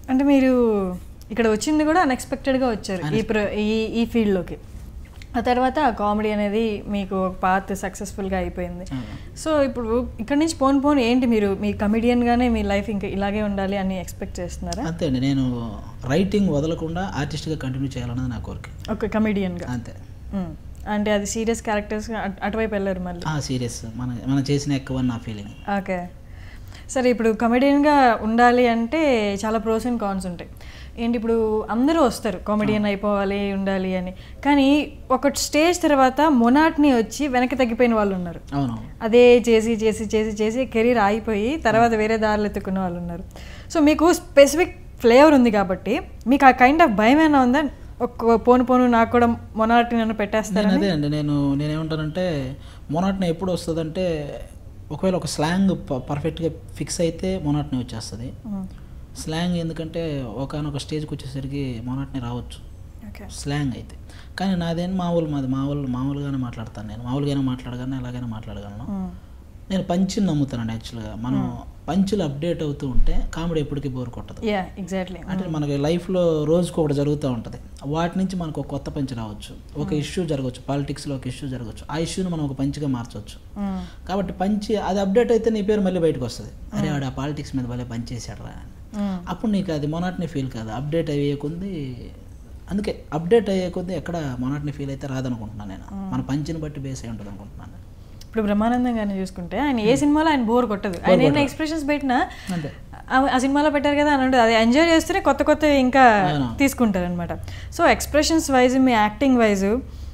అంటే మీరు ఇక్కడ వచ్చింది కూడా అన్ఎక్స్పెక్టెడ్గా వచ్చారు ఈ ప్ర ఈ ఈ ఫీల్డ్లోకి ఆ తర్వాత కామెడీ అనేది మీకు పాత్ సక్సెస్ఫుల్గా అయిపోయింది సో ఇప్పుడు ఇక్కడ నుంచి పోను పోను ఏంటి మీరు మీ కమిడియన్గానే మీ లైఫ్ ఇంకా ఇలాగే ఉండాలి అని ఎక్స్పెక్ట్ చేస్తున్నారా అంతే అండి నేను రైటింగ్ వదలకుండా ఆర్టిస్ట్గా కంటిన్యూ చేయాలన్నది నా కోరిక ఒక కమిడియన్గా అంతే అంటే అది సీరియస్ క్యారెక్టర్స్ అటువైపు వెళ్ళారు మళ్ళీ సీరియస్ మన మనం చేసిన ఎక్కువ నా ఫీలింగ్ ఓకే సరే ఇప్పుడు కమెడియన్గా ఉండాలి అంటే చాలా ప్రోస్ అండ్ కాన్స్ ఉంటాయి ఏంటి ఇప్పుడు అందరూ వస్తారు కామెడియన్ అయిపోవాలి ఉండాలి అని కానీ ఒక స్టేజ్ తర్వాత మొనాట్ని వచ్చి వెనక్కి తగ్గిపోయిన వాళ్ళు ఉన్నారు అవునవును అదే చేసి చేసి చేసి చేసి కెరీర్ ఆగిపోయి తర్వాత వేరే దారిలో ఎత్తుకున్న వాళ్ళు ఉన్నారు సో మీకు స్పెసిఫిక్ ఫ్లేవర్ ఉంది కాబట్టి మీకు ఆ కైండ్ ఆఫ్ భయం ఏమైనా ఉందా ఒక్క పోను పోను నాకు కూడా మొనాట్ని నన్ను నేను పెట్టేస్తారని అదే అండి నేను నేనేమంటానంటే మొనాట్ని ఎప్పుడు వస్తుందంటే ఒకవేళ ఒక స్లాంగ్ పర్ఫెక్ట్గా ఫిక్స్ అయితే మొనాట్ని వచ్చేస్తుంది స్లాంగ్ ఎందుకంటే ఒకనొక స్టేజ్కి వచ్చేసరికి మొనాట్ని రావచ్చు ఓకే స్లాంగ్ అయితే కానీ నాదేం మామూలు మాది మామూలు మామూలుగానే మాట్లాడతాను నేను మామూలుగానే మాట్లాడగలను ఎలాగైనా మాట్లాడగలను నేను పంచిని నమ్ముతానండి యాక్చువల్గా మనం పంచులు అప్డేట్ అవుతూ ఉంటే కామెడీ ఎప్పటికీ బోర్ కొట్టదు యా ఎగ్జాక్ట్లీ అంటే మనకి లైఫ్లో రోజుకు ఒకటి జరుగుతూ ఉంటుంది వాటి నుంచి మనకు ఒక కొత్త పంచి రావచ్చు ఒక ఇష్యూ జరగవచ్చు పాలిటిక్స్లో ఒక ఇష్యూ జరగవచ్చు ఆ ఇష్యూని మనం ఒక పంచిగా మార్చవచ్చు కాబట్టి పంచి అది అప్డేట్ అయితే నీ పేరు మళ్ళీ బయటకు వస్తుంది అరే వాడు ఆ పాలిటిక్స్ మీద భలే పంచి చేశాడు రా అని అప్పుడు నీకు అది మొనాట్ని ఫీల్ కాదు అప్డేట్ అయ్యే కొద్ది అందుకే అప్డేట్ అయ్యే కొద్ది ఎక్కడ మొనాట్ని ఫీల్ అయితే రాదనుకుంటున్నాను నేను మన పంచిని బట్టి బేస్ అయి ఉంటుంది అనుకుంటున్నాను ఇప్పుడు బ్రహ్మానందం గారిని చూసుకుంటే ఆయన ఏ సినిమాలో ఆయన బోర్ కొట్టదు ఆయన ఎన్ని ఎక్స్ప్రెషన్స్ పెట్టినా అంతే ఆ- ఆ సినిమాలో పెట్టారు కదా అని ఉంటుంది అది ఎంజాయ్ చేస్తూనే కొత్త కొత్త ఇంకా అవును. తీసుకుంటారు అనమాట సో ఎక్స్ప్రెషన్స్ వైజ్ మీ యాక్టింగ్ వైజ్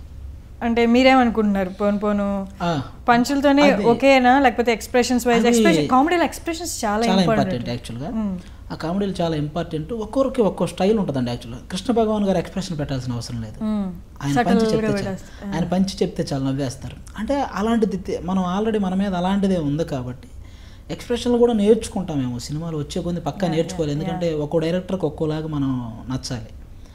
అంటే మీరేమనుకుంటున్నారు పోను పోను ఆ, పంచులతోనే ఓకేనా లేకపోతే ఎక్స్ప్రెషన్స్ వైజ్ అది- ఎక్స్ప్రెషన్ కామెడీలో ఎక్స్ప్రెషన్స్ చాలా చాలా ఇంపార్టెంట్ ఇంపార్టెంట్ యాక్చువల్గా ఆ కామెడీలు చాలా ఇంపార్టెంట్ ఒక్కొక్కరికి ఒక్కో స్టైల్ ఉంటుందండి యాక్చువల్గా కృష్ణ భగవాన్ గారు ఎక్స్ప్రెషన్ పెట్టాల్సిన అవసరం లేదు ఆయన పంచి చెప్తే చాలు ఆయన పంచి చెప్తే చాలా నవ్వేస్తారు అంటే అలాంటిది తె- మనం ఆల్రెడీ మన మీద అలాంటిదే ఉంది కాబట్టి ఎక్స్ప్రెషన్లు కూడా నేర్చుకుంటామేమో సినిమాలు వచ్చే కొద్ది పక్కా నేర్చుకోవాలి ఎందుకంటే ఒక్కో డైరెక్టర్కి ఒక్కోలాగా మనం నచ్చాలి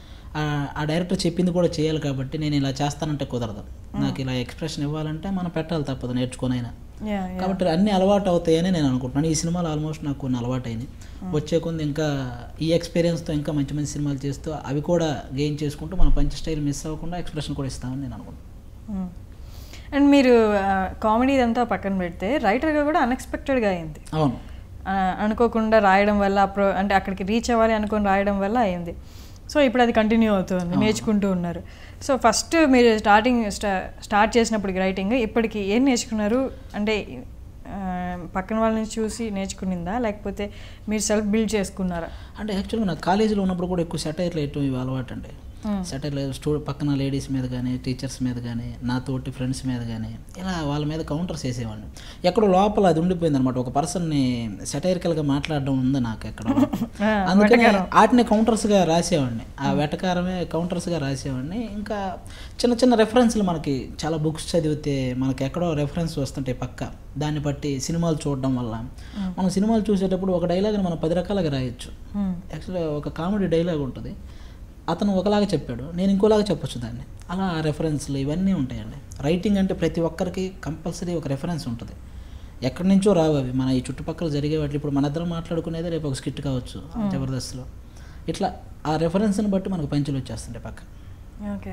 ఆ- ఆ డైరెక్టర్ చెప్పింది కూడా చేయాలి కాబట్టి నేను ఇలా చేస్తానంటే కుదరదు నాకు ఇలా ఎక్స్ప్రెషన్ ఇవ్వాలంటే మనం పెట్టాలి తప్పదు నేర్చుకొనైనా యా కాబట్టి అన్ని అలవాటు అవుతాయని నేను అనుకుంటున్నాను ఈ సినిమాలు ఆల్మోస్ట్ నాకు కొన్ని అలవాటు అయినాయి వచ్చే కొంది ఇంకా ఈ ఎక్స్పీరియన్స్తో ఇంకా మంచి మంచి సినిమాలు చేస్తూ అవి కూడా గెయిన్ చేసుకుంటూ మన పంచ స్టైల్ మిస్ అవ్వకుండా ఎక్స్ప్రెషన్ కూడా ఇస్తామని నేను అనుకుంటున్నాను అండ్ మీరు కామెడీ ఇదంతా పక్కన పెడితే రైటర్గా కూడా అన్ఎక్స్పెక్టెడ్గా అయింది అవును ఆ, అనుకోకుండా రాయడం వల్ల అప్రో అంటే అక్కడికి రీచ్ అవ్వాలి అనుకొని రాయడం వల్ల అయింది సో ఇప్పుడు అది కంటిన్యూ అవుతుంది నేర్చుకుంటూ ఉన్నారు సో ఫస్ట్ మీరు స్టార్టింగ్ స్టా స్టార్ట్ చేసినప్పుడు రైటింగ్ ఇప్పటికి ఏం నేర్చుకున్నారు అంటే ఆ, పక్కన వాళ్ళ నుంచి చూసి నేర్చుకునిందా లేకపోతే మీరు సెల్ఫ్ బిల్డ్ చేసుకున్నారా అంటే యాక్చువల్గా నాకు కాలేజీలో ఉన్నప్పుడు కూడా ఎక్కువ సెటైర్లు వేయటం ఇవి అలవాటు అండి సెటైర్లు స్టూ పక్కన లేడీస్ మీద కానీ టీచర్స్ మీద కానీ నా తోటి ఫ్రెండ్స్ మీద కానీ ఇలా వాళ్ళ మీద కౌంటర్స్ వేసేవాడిని ఎక్కడో లోపల అది ఉండిపోయింది అనమాట ఒక పర్సన్ని సెటైరికల్గా మాట్లాడడం ఉంది నాకు ఎక్కడ ఆ, అందుకని వాటిని కౌంటర్స్గా రాసేవాడిని ఆ వెటకారమే కౌంటర్స్గా రాసేవాడిని ఇంకా చిన్న చిన్న రెఫరెన్స్లు మనకి చాలా బుక్స్ చదివితే మనకి ఎక్కడో రెఫరెన్స్ వస్తుంటాయి పక్క దాన్ని బట్టి సినిమాలు చూడడం వల్ల మనం సినిమాలు చూసేటప్పుడు ఒక డైలాగ్ని మనం పది రకాలుగా రాయొచ్చు Hmm. యాక్చువల్గా ఒక కామెడీ డైలాగ్ ఉంటుంది అతను ఒకలాగా చెప్పాడు నేను ఇంకోలాగా చెప్పొచ్చు దాన్ని అలా రెఫరెన్స్లు ఇవన్నీ ఉంటాయండి రైటింగ్ అంటే ప్రతి ఒక్కరికి కంపల్సరీ ఒక రెఫరెన్స్ ఉంటుంది ఎక్కడి నుంచో రావు అవి మన ఈ చుట్టుపక్కల జరిగే వాటి ఇప్పుడు మన ఇద్దరం మాట్లాడుకునేది రేపు ఒక స్కిట్ కావచ్చు జబర్దస్త్లో ఇట్లా ఆ రెఫరెన్స్ని బట్టి మనకు పంచులు వచ్చేస్తుంటాయి పక్క ఓకే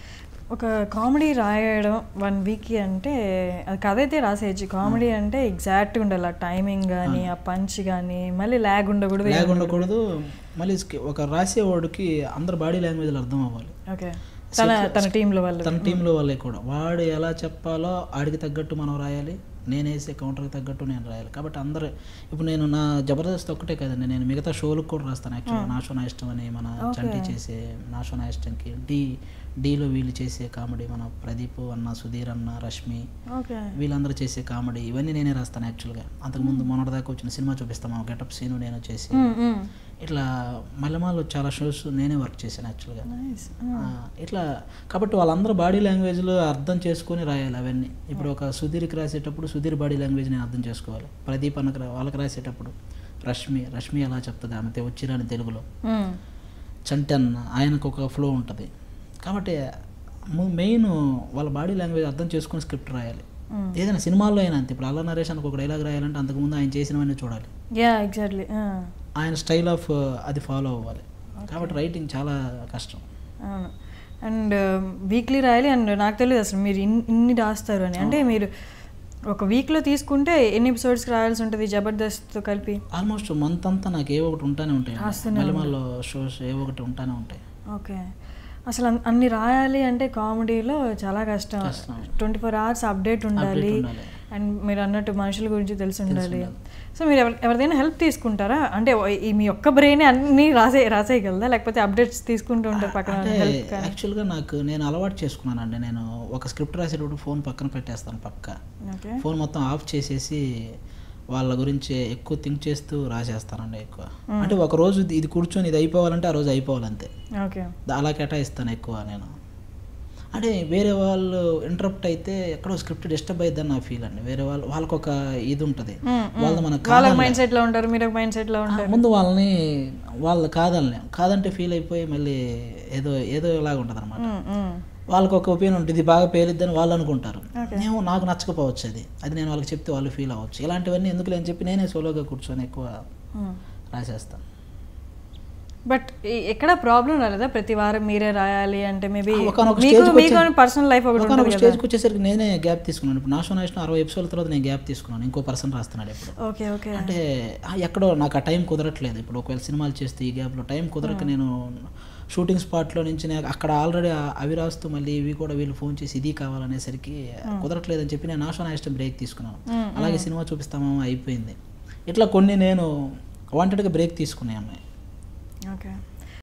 ఒక కామెడీ రాయడం వన్ వీక్ అంటే అది కథ అయితే రాసేయచ్చు కామెడీ అంటే ఎగ్జాక్ట్గా ఉండాలి ఆ టైమింగ్ కానీ ఆ పంచ్ కానీ మళ్ళీ ల్యాగ్ ఉండకూడదు లాగ్ ఉండకూడదు మళ్ళీ స్కి- ఒక రాసేవాడికి అందరు బాడీ లాంగ్వేజ్లు అర్థం అవ్వాలి ఓకే తన తన టీంలో వాళ్ళు తన టీంలో వాళ్ళే కూడా వాడు ఎలా చెప్పాలో ఆడికి తగ్గట్టు మనం రాయాలి నేను వేసే కౌంటర్కి తగ్గట్టు నేను రాయాలి కాబట్టి అందరూ ఇప్పుడు నేను నా జబర్దస్త్ ఒక్కటే కదండి నేను మిగతా షోలకు కూడా రాస్తాను యాక్చువల్గా నా షో నా ఇష్టం అని మన చంటి చేసే నా షో నా ఇష్టంకి డి డీలో వీళ్ళు చేసే కామెడీ మన ప్రదీప్ అన్న సుధీర్ అన్న రష్మి ఓకే వీళ్ళందరూ చేసే కామెడీ ఇవన్నీ నేనే రాస్తాను యాక్చువల్గా అంతకుముందు మొన్నటిదాకా వచ్చిన సినిమా చూపిస్తాము గెటప్ సీను నేను చేసి ఇట్లా మల్లెమాలో చాలా షోస్ నేనే వర్క్ చేశాను యాక్చువల్గా నైస్ ఆ, ఇట్లా కాబట్టి వాళ్ళందరూ బాడీ లాంగ్వేజ్లో అర్థం చేసుకొని రాయాలి అవన్నీ ఇప్పుడు ఒక సుధీర్కి రాసేటప్పుడు సుధీర్ బాడీ లాంగ్వేజ్ నేను అర్థం చేసుకోవాలి ప్రదీప్ అన్నకు రా- వాళ్ళకి రాసేటప్పుడు రష్మి రష్మి ఎలా చెప్తుంది ఆమె తె- వచ్చిరాని తెలుగులో చంటి అన్న ఆయనకు ఒక ఫ్లో ఉంటుంది కాబట్టి మెయిన్ వాళ్ళ బాడీ లాంగ్వేజ్ అర్థం చేసుకొని స్క్రిప్ట్ రాయాలి ఏదైనా సినిమాల్లో అయినా అంతే ఇప్పుడు అల్ల నరేష్ అనుకు ఒక డైలాగ్ రాయాలంటే అంతకుముందు ఆయన చేసినవన్నీ చూడాలి యా ఎగ్జాక్ట్లీ ఆయన స్టైల్ ఆఫ్ అది ఫాలో అవ్వాలి కాబట్టి రైటింగ్ చాలా కష్టం అవును అండ్ వీక్లీ రాయాలి అండ్ నాకు తెలియదు అసలు మీరు ఇన్ ఇన్ని రాస్తారు అని అంటే మీరు ఒక వీక్లో తీసుకుంటే ఎన్ని ఎపిసోడ్స్కి రాయాల్సి ఉంటుంది జబర్దస్త్తో కలిపి ఆల్మోస్ట్ మంత్ అంతా నాకు ఏ ఒకటి ఉంటానే ఉంటాయి రాస్తూనే మలిమాల్లో షోస్ ఏ ఒకటి ఉంటానే ఉంటాయి ఓకే అసలు అన్- అన్ని రాయాలి అంటే కామెడీలో చాలా కష్టం కష్టం. ట్వంటీ ఫోర్ అవర్స్ అప్డేట్ ఉండాలి ఉండాలి. అండ్ మీరు అన్నట్టు మనుషుల గురించి తెలిసి ఉండాలి సో మీరు ఎవరి ఎవరిదైనా హెల్ప్ తీసుకుంటారా అంటే ఓ- ఈ మీ ఒక్క బ్రెయిన్ అన్ని రాసే రాసేయగలదా లేకపోతే అప్డేట్స్ తీసుకుంటూ ఉంటారు పక్కన అంటే హెల్ప్ కానీ యాక్చువల్గా నాకు నేను అలవాటు చేసుకున్నానండి నేను ఒక స్క్రిప్ట్ రాసేటప్పుడు ఫోన్ పక్కన పెట్టేస్తాను పక్క ఓకే ఫోన్ మొత్తం ఆఫ్ చేసేసి వాళ్ళ గురించి ఎక్కువ థింక్ చేస్తూ రాసేస్తానండి ఎక్కువ అంటే ఒక రోజు ఇది- ఇది కూర్చొని ఇది అయిపోవాలంటే ఆ రోజు అయిపోవాలంతే ఓకే దా- అలా కేటాయిస్తాను ఎక్కువ నేను అంటే వేరే వాళ్ళు ఇంటరప్ట్ అయితే ఎక్కడో స్క్రిప్ట్ డిస్టర్బ్ అయిద్దని నా ఫీల్ అండి వేరే వాళ్ళు వాళ్ళకి ఒక ఇది ఉంటుంది వాళ్ళది మనకు వాళ్ళ కాదనలే. మైండ్ సెట్లో ఉంటారు మీరు ఒక మైండ్ సెట్లో ఆ, ఉంటారు ముందు వాళ్ళని వాళ్ళు కాదనలే కాదంటే ఫీల్ అయిపోయి మళ్ళీ ఏదో ఏదో ఇలాగ ఉంటుంది అనమాట మ్మ్, మ్మ్. వాళ్ళకి ఒక ఒపీనియన్ ఉంటుంది ఇది బాగా పేలిద్దని వాళ్ళు అనుకుంటారు Okay. నేను నాకు నచ్చకపోవచ్చు అది అది నేను వాళ్ళకి చెప్తే వాళ్ళు ఫీల్ అవ్వచ్చు ఇలాంటివన్నీ ఎందుకు అని చెప్పి నేనే సోలోగా కూర్చొని ఎక్కువ మ్మ్. రాసేస్తాను బట్ ఈ- ఎక్కడ ప్రాబ్లం రాలేదా ప్రతి వారం మీరే రాయాలి అంటే మేబీ ఆ, ఒకనొక మీకు stage కి మీకు వచ్చే- పర్సనల్ లైఫ్ ఒకటి ఒకనొక ఉంటుంది కదా స్టేజ్కి వచ్చేసరికి నేనే గ్యాప్ తీసుకున్నాను ఇప్పుడు నాశనం నేషన్ అరవై ఎపిసోడ్ల తర్వాత నేను గ్యాప్ తీసుకున్నాను ఇంకో పర్సన్ రాస్తున్నాడు ఇప్పుడు ఓకే ఓకే అంటే ఆ, ఎక్కడో నాకు ఆ టైం కుదరట్లేదు ఇప్పుడు ఒకవేళ సినిమాలు చేస్తే ఈ గ్యాప్లో టైం కుదరక నేను షూటింగ్ స్పాట్లో నుంచి నేను అక్కడ ఆల్రెడీ అవి రాస్తూ మళ్ళీ ఇవి కూడా వీళ్ళు ఫోన్ చేసి ఇది కావాలనేసరికి కుదరట్లేదని చెప్పి నేను నాశనం ఇష్టం బ్రేక్ తీసుకున్నాను మ్మ్, అలాగే సినిమా చూపిస్తామా అయిపోయింది ఇట్లా కొన్ని నేను వాంటెడ్గా బ్రేక్ తీసుకున్నాయి అమ్మాయి ఓకే